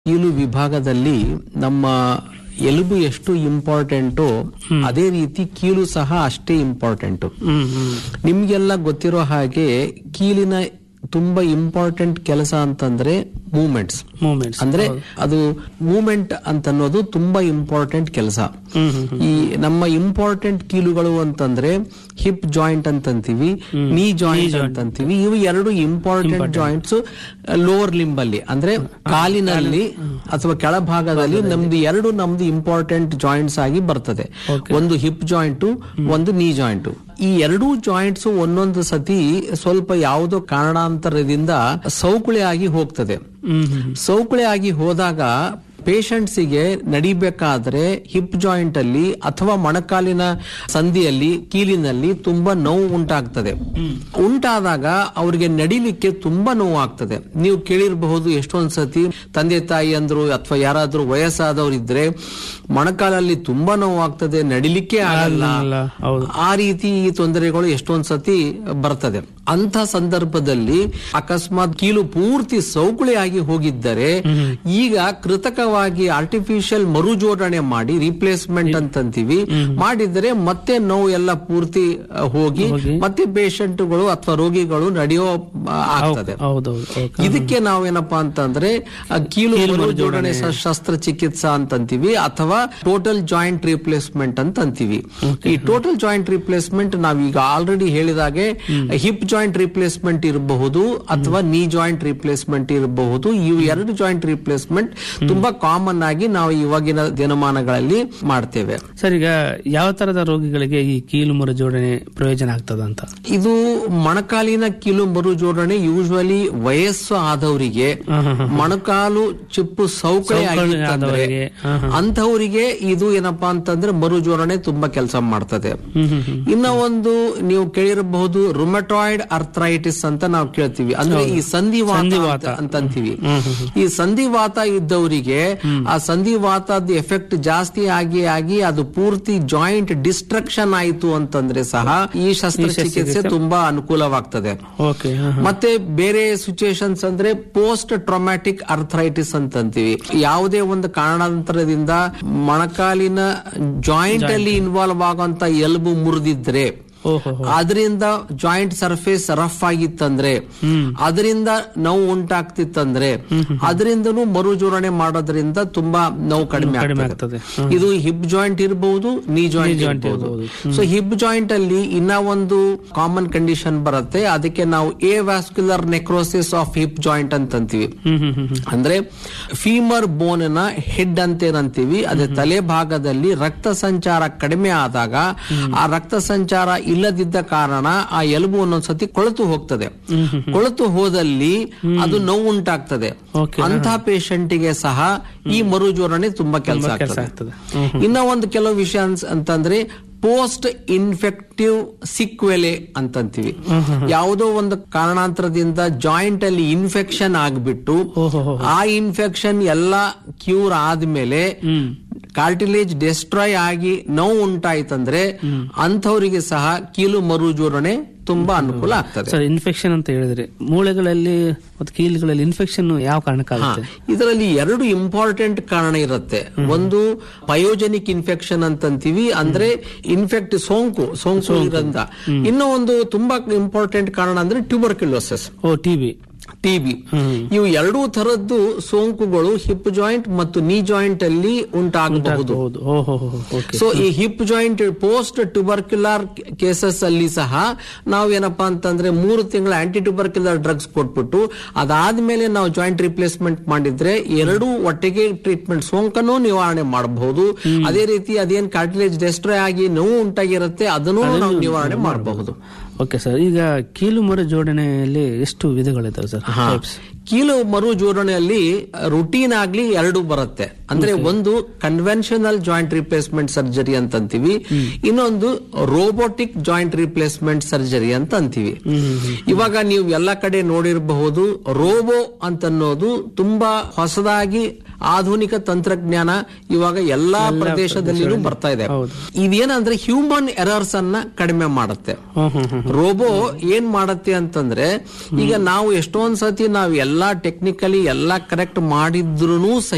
ಕೀಲು ವಿಭಾಗದಲ್ಲಿ ನಮ್ಮ ಎಲುಬು ಎಷ್ಟು ಇಂಪಾರ್ಟೆಂಟು ಅದೇ ರೀತಿ ಕೀಲು ಸಹ ಅಷ್ಟೇ ಇಂಪಾರ್ಟೆಂಟು ಹ್ಮ್ ಹ್ಮ್ ನಿಮ್ಗೆಲ್ಲ ಗೊತ್ತಿರೋ ಹಾಗೆ ಕೀಲಿನ ತುಂಬಾ ಇಂಪಾರ್ಟೆಂಟ್ ಕೆಲಸ ಅಂತಂದ್ರೆ ಮೂಮೆಂಟ್ಸ್ ಮೂಮೆಂಟ್ಸ್ ಅಂದ್ರೆ ಅದು ಮೂಮೆಂಟ್ ಅಂತ ಅನ್ನೋದು ತುಂಬಾ ಇಂಪಾರ್ಟೆಂಟ್ ಕೆಲಸ ಹ್ಮ್ ಹ್ಮ್ ಈ ನಮ್ಮ ಇಂಪಾರ್ಟೆಂಟ್ ಕೀಲುಗಳು ಅಂತಂದ್ರೆ ಹಿಪ್ ಜಾಯಿಂಟ್ ಅಂತಂತೀವಿ ನೀ ಜಾಯಿಂಟ್ ಅಂತಂತೀವಿ ಇವು ಎರಡು ಇಂಪಾರ್ಟೆಂಟ್ ಜಾಯಿಂಟ್ಸ್ ಲೋವರ್ ಲಿಂಬ್ ಅಲ್ಲಿ ಅಂದ್ರೆ ಕಾಲಿನಲ್ಲಿ ಅಥವಾ ಕೆಳಭಾಗದಲ್ಲಿ ನಮ್ದು ಎರಡು ನಮ್ದು ಇಂಪಾರ್ಟೆಂಟ್ ಜಾಯಿಂಟ್ಸ್ ಆಗಿ ಬರ್ತದೆ ಒಂದು ಹಿಪ್ ಜಾಯಿಂಟ್ ಒಂದು ನೀ ಜಾಯಿಂಟ್ ಈ ಎರಡೂ ಜಾಯಿಂಟ್ಸ್ ಒಂದೊಂದು ಸತಿ ಸ್ವಲ್ಪ ಯಾವುದೋ ಕಾರಣಾಂತರದಿಂದ ಸೌಕುಳಿ ಆಗಿ ಹೋಗ್ತದೆ ಹ್ಮ್ ಹ್ಮ್ ಸೌಕುಳಿ ಆಗಿ ಹೋದಾಗ ಪೇಷಂಟ್ಸಿಗೆ ನಡಿಬೇಕಾದ್ರೆ ಹಿಪ್ ಜಾಯಿಂಟ್ ಅಲ್ಲಿ ಅಥವಾ ಮೊಣಕಾಲಿನ ಸಂಧಿಯಲ್ಲಿ ಕೀಲಿನಲ್ಲಿ ತುಂಬಾ ನೋವು ಉಂಟಾಗ್ತದೆ ಉಂಟಾದಾಗ ಅವರಿಗೆ ನಡಿಲಿಕ್ಕೆ ತುಂಬಾ ನೋವು ಆಗ್ತದೆ ನೀವು ಕೇಳಿರಬಹುದು ಎಷ್ಟೊಂದ್ ಸತಿ ತಂದೆ ತಾಯಿ ಅಂದ್ರು ಅಥವಾ ಯಾರಾದ್ರೂ ವಯಸ್ಸಾದವ್ರು ಇದ್ರೆ ಮೊಣಕಾಲಲ್ಲಿ ತುಂಬಾ ನೋವು ಆಗ್ತದೆ ನಡಿಲಿಕ್ಕೆ ಆಗಲ್ಲ ಅಲ್ಲ ಹೌದು ಆ ರೀತಿ ಈ ತೊಂದರೆಗಳು ಎಷ್ಟೊಂದ್ ಸತಿ ಬರ್ತದೆ ಅಂತ ಸಂದರ್ಭದಲ್ಲಿ ಅಕಸ್ಮಾತ್ ಕೀಲು ಪೂರ್ತಿ ಸೌಕುಳಿ ಆಗಿ ಹೋಗಿದ್ದರೆ ಈಗ ಕೃತಕವಾಗಿ ಆರ್ಟಿಫಿಷಿಯಲ್ ಮರುಜೋಡಣೆ ಮಾಡಿ ರಿಪ್ಲೇಸ್ಮೆಂಟ್ ಅಂತಂತೀವಿ ಮಾಡಿದರೆ ಮತ್ತೆ ನೋವು ಎಲ್ಲ ಪೂರ್ತಿ ಅಹ್, ಹೋಗಿ ಮತ್ತೆ ಪೇಷಂಟ್ಗಳು ಅಥವಾ ರೋಗಿಗಳು ನಡೆಯೋ ಅಹ್, ಆಗ್ತದೆ ಹೌದೌದು ಓಕೆ ಇದಕ್ಕೆ ನಾವೇನಪ್ಪಾ ಅಂತಂದ್ರೆ ಆ ಕೀಲು ಮರುಜೋಡಣೆ ಶ- ಶಸ್ತ್ರಚಿಕಿತ್ಸಾ ಅಂತಂತೀವಿ ಅಥವಾ ಟೋಟಲ್ ಜಾಯಿಂಟ್ ರಿಪ್ಲೇಸ್ಮೆಂಟ್ ಅಂತ ಅಂತೀವಿ ಈ ಟೋಟಲ್ ಜಾಯಿಂಟ್ ರಿಪ್ಲೇಸ್ಮೆಂಟ್ ನಾವೀಗ ಆಲ್ರೆಡಿ ಹೇಳಿದಾಗೆ ಹಿಪ್ ಜಾಯಿಂಟ್ ರಿಪ್ಲೇಸ್ಮೆಂಟ್ ಇರಬಹುದು ಅಥವಾ ನೀ ಜಾಯಿಂಟ್ ರಿಪ್ಲೇಸ್ಮೆಂಟ್ ಇರಬಹುದು ಇವು ಎರಡು ಜಾಯಿಂಟ್ ರಿಪ್ಲೇಸ್ಮೆಂಟ್ ತುಂಬಾ ಕಾಮನ್ ಆಗಿ ನಾವು ಇವಾಗಿನ ದಿನಮಾನಗಳಲ್ಲಿ ಮಾಡ್ತೇವೆ ಸರ್ ಈಗ ಯಾವ ತರದ ರೋಗಿಗಳಿಗೆ ಈ ಕೀಲು ಮುರ ಜೋಡಣೆ ಪ್ರಯೋಜನ ಆಗ್ತದ ಅಂತ ಇದು ಮೊಣಕಾಲಿನ ಕೀಲು ಮರುಜೋಡಣೆ ಯೂಶುವಲಿ ವಯಸ್ಸು ಆದವರಿಗೆ ಮೊಣಕಾಲು ಚಿಪ್ಪು ಸೌಕಳಿ ಆಗಿತ್ತಂದ್ರೆ ಆದವರಿಗೆ, ಹಾ, ಅಂಥವರಿಗೆ ಇದು ಏನಪ್ಪಾ ಅಂತಂದ್ರೆ ಮರುಜೋಡಣೆ ತುಂಬಾ ಕೆಲಸ ಮಾಡ್ತದೆ ಹ್ಮ್ ಹ್ಮ್ ಹ್ಮ್ ಇನ್ನ ಒಂದು ನೀವು ಕೇಳಿರಬಹುದು ರುಮಟಾಯ್ಡ್ ಅರ್ಥ್ರೈಟಿಸ್ ಅಂತ ನಾವು ಕೇಳ್ತೀವಿ ಅಂದ್ರೆ ಈ ಸಂಧಿವಾತ ಅಂತ- ಅಂತ ಅಂತೀವಿ ಈ ಸಂಧಿವಾತ ಇದ್ದವರಿಗೆ ಆ ಸಂಧಿವಾತದ ಎಫೆಕ್ಟ್ ಜಾಸ್ತಿ ಆಗಿ ಆಗಿ ಅದು ಪೂರ್ತಿ ಜಾಯಿಂಟ್ ಡಿಸ್ಟ್ರಕ್ಷನ್ ಆಯಿತು ಅಂತಂದ್ರೆ ಸಹ ಈ ಶಸ್ತ್ರಚಿಕಿತ್ಸೆ ತುಂಬಾ ಅನುಕೂಲವಾಗ್ತದೆ ಓಕೆ ಹಾ, ಹಾ. ಮತ್ತೆ ಬೇರೆ ಸಿಚುಯೇಷನ್ಸ್ ಅಂದ್ರೆ ಪೋಸ್ಟ್ ಟ್ರೊಮ್ಯಾಟಿಕ್ ಅರ್ಥರೈಟಿಸ್ ಅಂತ ಅಂತೀವಿ ಯಾವುದೇ ಒಂದು ಕಾರಣಾಂತರದಿಂದ ಮೊಣಕಾಲಿನ ಜಾಯಿಂಟ್ ಅಲ್ಲಿ ಇನ್ವಾಲ್ವ್ ಆಗುವಂತ ಎಲುಬು ಮುರಿದಿದ್ರೆ ಓಹೋ ಅದರಿಂದ ಜಾಯಿಂಟ್ ಸರ್ಫೇಸ್ ರಫ್ ಆಗಿತ್ತಂದ್ರೆ ಅದರಿಂದ ನೋವು ಉಂಟಾಗ್ತಿತ್ತಂದ್ರೆ ಅದರಿಂದನೂ ಮರುಜೋಡಣೆ ಮಾಡೋದ್ರಿಂದ ತುಂಬಾ ನೋವು ಕಡಿಮೆ ಕಡಿಮೆ ಆಗ್ತದೆ ಆಗ್ತದೆ ಇದು ಹಿಪ್ ಜಾಯಿಂಟ್ ಇರಬಹುದು ನೀ ಜಾಯಿಂಟ್ ಇರಬಹುದು ಸೊ ಹಿಪ್ ಜಾಯಿಂಟ್ ಅಲ್ಲಿ ಇನ್ನ ಒಂದು ಕಾಮನ್ ಕಂಡೀಷನ್ ಬರುತ್ತೆ ಅದಕ್ಕೆ ನಾವು avascular necrosis of hip joint ಅಂತ ಅಂತೀವಿ ಹ್ಮ್ ಹ್ಮ್ ಹ್ಮ್ ಹ್ಮ್ ಅಂದ್ರೆ ಫೀಮರ್ ಬೋನ್ ನ ಹೆಡ್ ಅಂತೇನಂತೀವಿ ಅದೇ ತಲೆ ಭಾಗದಲ್ಲಿ ರಕ್ತ ಸಂಚಾರ ಕಡಿಮೆ ಆದಾಗ ಆ ರಕ್ತ ಸಂಚಾರ ಇಲ್ಲದಿದ್ದ ಕಾರಣ ಆ ಎಲುಬು ಒಂದೊಂದ್ಸತಿ ಕೊಳೆತು ಹೋಗ್ತದೆ ಕೊಳೆತು ಹೋದಲ್ಲಿ ಅದು ನೋವು ಉಂಟಾಗ್ತದೆ Okay. ಅಂತ ಪೇಷಂಟಿಗೆ ಸಹ ಈ ಮರುಜೋಡಣೆ ತುಂಬಾ ಕೆಲಸ ಕೆಲಸ ಆಗ್ತದೆ ಆಗ್ತದೆ ಇನ್ನ ಒಂದು ಕೆಲವು ವಿಷಯ ಅನ್ಸ್- ಅಂತಂದ್ರೆ ಪೋಸ್ಟ್ ಇನ್ಫೆಕ್ಟಿವ್ ಸಿಕ್ವೆಲೆ ಅಂತಂತೀವಿ ಯಾವುದೋ ಒಂದು ಕಾರಣಾಂತರದಿಂದ ಜಾಯಿಂಟ್ ಅಲ್ಲಿ ಇನ್ಫೆಕ್ಷನ್ ಆಗ್ಬಿಟ್ಟು ಓಹೋ ಆ ಇನ್ಫೆಕ್ಷನ್ ಎಲ್ಲ ಕ್ಯೂರ್ ಆದ್ಮೇಲೆ ಹ್ಮ್ ಕಾರ್ಟಿಲೇಜ್ ಡೆಸ್ಟ್ರಾಯ್ ಆಗಿ ನೋವು ಉಂಟಾಯ್ತಂದ್ರೆ ಅಂಥವರಿಗೆ ಸಹ ಕೀಲು ಮರುಜೋಡಣೆ ತುಂಬಾ ಅನುಕೂಲ ಆಗ್ತದೆ ಸರ್ ಇನ್ಫೆಕ್ಷನ್ ಅಂತ ಹೇಳಿದ್ರೆ ಮೂಳೆಗಳಲ್ಲಿ ಮತ್ತು ಕೀಲುಗಳಲ್ಲಿ ಇನ್ಫೆಕ್ಷನ್ ಯಾವ ಕಾರಣಕ್ಕಾಗುತ್ತೆ ಇದರಲ್ಲಿ ಎರಡು ಇಂಪಾರ್ಟೆಂಟ್ ಕಾರಣ ಇರುತ್ತೆ ಒಂದು ಪಯೋಜೆನಿಕ್ ಇನ್ಫೆಕ್ಷನ್ ಅಂತಂತೀವಿ ಅಂದ್ರೆ ಇನ್ಫೆಕ್ಟ್ ಸೋಂಕು ಸೋಂಕು ಇರಂದ ಇನ್ನು ಒಂದು ತುಂಬಾ ಇಂಪಾರ್ಟೆಂಟ್ ಕಾರಣ ಅಂದ್ರೆ ಟ್ಯೂಬರ್ಕ್ಯುಲೋಸಿಸ್ ಓ ಟಿಬಿ ಟಿಬಿ ಇವು ಎರಡೂ ತರದ್ದು ಸೋಂಕುಗಳು ಹಿಪ್ ಜಾಯಿಂಟ್ ಮತ್ತು ನೀ ಜಾಯಿಂಟ್ ಅಲ್ಲಿ ಉಂಟಾಗಬಹುದು ಹೌದು ಓಹೋ ಓಕೆ ಸೊ ಈ hip joint post tubercular cases ಅಲ್ಲಿ ಸಹ ನಾವು ಏನಪ್ಪಾ ಅಂತಂದ್ರೆ ಮೂರು ತಿಂಗಳ ಆಂಟಿ ಟ್ಯೂಬರ್ಕ್ಯುಲರ್ ಡ್ರಗ್ಸ್ ಕೊಟ್ಬಿಟ್ಟು ಅದಾದ್ಮೇಲೆ ನಾವು ಜಾಯಿಂಟ್ ರಿಪ್ಲೇಸ್ಮೆಂಟ್ ಮಾಡಿದ್ರೆ ಎರಡೂ ಒಟ್ಟಿಗೆ ಟ್ರೀಟ್ಮೆಂಟ್ ಸೋಂಕನ್ನು ನಿವಾರಣೆ ಮಾಡಬಹುದು ಅದೇ ರೀತಿ ಅದೇನ್ ಕಾರ್ಟಿಲೇಜ್ ಡೆಸ್ಟ್ರಾಯ್ ಆಗಿ ನೋವು ಉಂಟಾಗಿರುತ್ತೆ ಅದನ್ನು ನಾವು ನಿವಾರಣೆ ಮಾಡಬಹುದು ಓಕೆ ಸರ್ ಈಗ ಕೀಲು ಮೊರೆ ಜೋಡಣೆಯಲ್ಲಿ ಎಷ್ಟು ವಿಧಗಳಿದಾವೆ ಸರ್ ಟೈಪ್ಸ್ ಕೀಲು ಮರು ಜೋಡಣೆಯಲ್ಲಿ ರುಟೀನ್ ಆಗ್ಲಿ ಎರಡು ಬರುತ್ತೆ ಅಂದ್ರೆ ಒಂದು ಕನ್ವೆನ್ಷನಲ್ ಜಾಯಿಂಟ್ ರಿಪ್ಲೇಸ್ಮೆಂಟ್ ಸರ್ಜರಿ ಅಂತ ಅಂತೀವಿ ಇನ್ನೊಂದು ರೋಬೋಟಿಕ್ ಜಾಯಿಂಟ್ ರಿಪ್ಲೇಸ್ಮೆಂಟ್ ಸರ್ಜರಿ ಅಂತ ಅಂತೀವಿ ಇವಾಗ ನೀವು ಎಲ್ಲ ಕಡೆ ನೋಡಿರಬಹುದು ರೋಬೋ ಅಂತನ್ನೋದು ತುಂಬಾ ಹೊಸದಾಗಿ ಆಧುನಿಕ ತಂತ್ರಜ್ಞಾನ ಇವಾಗ ಎಲ್ಲಾ ಪ್ರದೇಶದಲ್ಲಿನೂ ಬರ್ತಾ ಇದೆ ಹೌದು. ಇದೇನಂದ್ರೆ ಹ್ಯೂಮನ್ ಎರರ್ಸ್ ಅನ್ನ ಕಡಿಮೆ ಮಾಡುತ್ತೆ ಹ್ಮ್ ಹ್ಮ್ ಹ್ಮ್ ರೋಬೋ ಏನ್ ಮಾಡತ್ತೆ ಅಂತಂದ್ರೆ ಈಗ ನಾವು ಎಷ್ಟೊಂದ್ ಸತಿ ನಾವು ಎಲ್ಲಾ ಟೆಕ್ನಿಕಲಿ ಎಲ್ಲಾ ಕರೆಕ್ಟ್ ಮಾಡಿದ್ರು ಸಹ